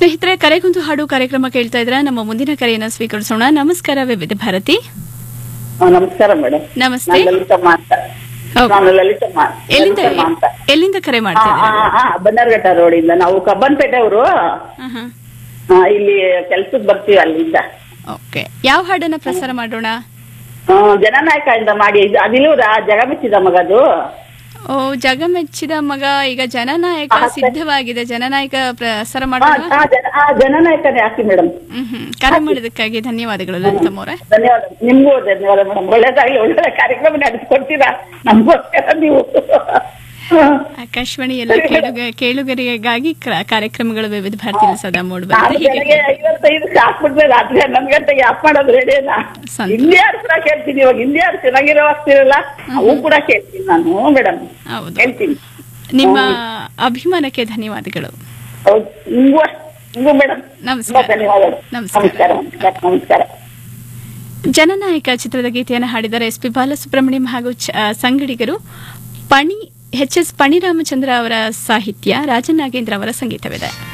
ಸ್ನೇಹಿತರೆ ಕರೆಗೊಂದು ಹಾಡು ಕಾರ್ಯಕ್ರಮ ಕೇಳ್ತಾ ಇದ್ರ ನಮ್ಮ ಮುಂದಿನ ಕರೆಯನ್ನ ಸ್ವೀಕರಿಸೋಣ ನಮಸ್ಕಾರ ವಿವಿಧ ಭಾರತಿ ಆ, ನಮಸ್ಕಾರ ಮೇಡಮ್ ನಮಸ್ತೆ ನಾನು ಲಲಿತಮ್ಮ ಅಂತ ಹೌದು. ನಾನು ಲಲಿತಮ್ಮ ಎಲ್ಲಿಂದ ಲಲಿತಮ್ಮ ಅಂತ ಎಲ್ಲಿಂದ ಕರೆ ಆ, ಮಾಡ್ತಾ ಆ, ಆ, ಬನ್ನರ್ಘಟ್ಟ ರೋಡ್ ಇಂದ ನಾವು ಕಬ್ಬನ್ಪೇಟೆ ಅವರು ಇದ್ದೀರಾ ಇಲ್ಲಿ ಕೆಲ್ಸಕ್ಕೆ ಬರ್ತೀವಿ ಅಲ್ಲಿಂದ ಓಕೆ ಯಾವ ಹಾಡನ್ನ ಪ್ರಸಾರ ಮಾಡೋಣ ಆ, ಜನನಾಯಕ ಇಂದ ಮಾಡಿ ಇದು ಅದಿಲ್ಲೂರ ಜಗ ಮೆಚ್ಚಿದ ಮಗದು ಓ ಜಗ ಮೆಚ್ಚಿದ ಮಗ ಈಗ ಜನನಾಯಕ ಹಾ, ಸರಿ. ಸಿದ್ಧವಾಗಿದೆ ಜನನಾಯಕ ಪ್ರಸಾರ ಆ, ಮಾಡೋಣ ಆ, ಜನ- ಆ, ಜನನಾಯಕನೇ ಹಾಕಿ ಮೇಡಮ್ ಹ್ಮ್ ಹ್ಮ್ ಕರೆ ಮಾಡಿದಕ್ಕಾಗಿ ಧನ್ಯವಾದಗಳು ಲಲಿತಮ್ಮವ್ರೆ ಧನ್ಯವಾದ ನಿಮ್ಗೂ ಧನ್ಯವಾದ ಮೇಡಮ್ ಒಳ್ಳೇದಾಗ್ಲಿ ಒಳ್ಳೆ ಕಾರ್ಯಕ್ರಮ ನಡೆಸ್ಕೊಡ್ತೀರಾ ನಮಗೋಸ್ಕರ ನೀವು ಆಕಾಶವಾಣಿ ಎಲ್ಲ ಕೇಳುಗ ಕೇಳುಗರಿಗಾಗಿ ಕ್ರ- ಕಾರ್ಯಕ್ರಮಗಳು ವಿವಿಧ ಭಾರತೀಯ ಸದಾ ಮೂಡ್ ನಾನು ಬರುತ್ತೆ ಬೆಳಗ್ಗೆ ಹೀಗೆ ಐವತ್ತೈದಕ್ಕೆ ಹಾಕ್ಬಿಟ್ರೆ ರಾತ್ರಿ ಹನ್ನೊಂದು ಗಂಟೆಗೆ ಆಫ್ ಮಾಡೋದು ರೆಡಿನಾ ಸಂತೋಷ. ಹಿಂದಿ ಹಾಡು ಕೂಡ ಕೇಳ್ತೀನಿ ಇವಾಗ ಹಿಂದಿ ಹಾಡು ಚೆನ್ನಾಗಿರೋ ಆಗ್ತಿರಲ್ಲ ಅವು ಕೂಡ ಕೇಳ್ತೀನಿ ನಾನು ಮೇಡಮ್ ಹೌದು ಹೇಳ್ತೀನಿ ನಿಮ್ಮ ಅಭಿಮಾನಕ್ಕೆ ಧನ್ಯವಾದಗಳು ಹೌದು ನಿಮ್ಗೂ ನಿಮ್ಗೂ ಮೇಡಮ್ ನಮಸ್ಕಾರ. ಧನ್ಯವಾದಗಳು ನಮಸ್ಕಾರ. ನಮಸ್ಕಾರ ನಮಸ್ಕಾರ ನಮಸ್ಕಾರ ಜನನಾಯಕ ಚಿತ್ರದ ಗೀತೆಯನ್ನು ಹಾಡಿದ್ದಾರೆ ಎಸ್ ಪಿ ಬಾಲಸುಬ್ರಹ್ಮಣ್ಯಂ ಹಾಗೂ ಚ- ಆ, ಸಂಗಡಿಗರು ಪಣಿ ಎಚ್ ಎಸ್ ಪಣಿರಾಮಚಂದ್ರ ಅವರ ಸಾಹಿತ್ಯ ರಾಜನಾಗೇಂದ್ರ ಅವರ ಸಂಗೀತವಿದೆ